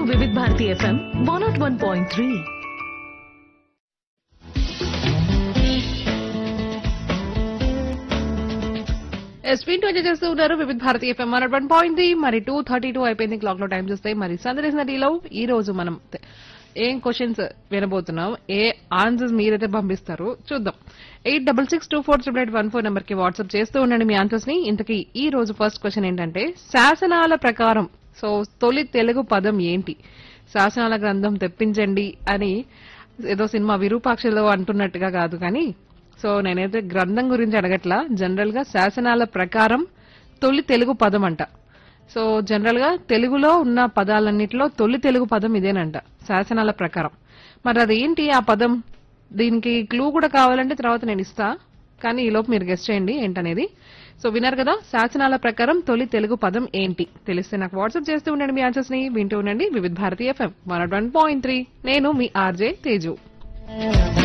వివిధ Bharati FM one nought one point three speed వచ్చి చేస్తూ ఉన్నారు Vividh Bharatiya FM one point మరి టూ థర్టీ టూ అయిపోయింది క్లాక్ లో టైం చూస్తే మరి సందర్శన నదిలో ఈ రోజు మనం తె- ఏం క్వశ్చన్స్ వినబోతున్నాం ఏ ఆన్సర్స్ మీరైతే పంపిస్తారో చూద్దాం eight double six two four triple eight one four number కి వాట్సాప్ చేస్తూ ఉండండి మీ ఆన్సర్స్ ని ఇంతకీ ఈ రోజు ఫస్ట్ క్వశ్చన్ ఏంటంటే శాసనాల ప్రకారం సో తొలి తెలుగు పదం ఏంటి శాసనాల గ్రంథం తెప్పించండి అని ఏదో సినిమా విరూపాక్షలో అంటున్నట్టుగా కాదు కానీ సో నేనైతే గ్రంథం గురించి అడగట్లా జనరల్ గా శాసనాల ప్రకారం తొలి తెలుగు పదం అంట సో జనరల్ గా తెలుగులో ఉన్న పదాలన్నిటిలో తొలి తెలుగు పదం ఇదేనంట శాసనాల ప్రకారం మరి అదేంటి ఆ పదం దీనికి క్లూ కూడా కావాలంటే తర్వాత నేను ఇస్తా కానీ ఈలోపు మీరు గెస్ట్ చేయండి ఏంటనేది సో విన్నారు కదా శాసనాల ప్రకారం తొలి తెలుగు పదం ఏంటి తెలిస్తే నాకు వాట్సాప్ చేస్తూ ఉండండి మీ ఆన్సర్స్ ని వింటూ ఉండండి Vividh Bharatiya FM one one point three నేను మీ ఆర్జే తేజు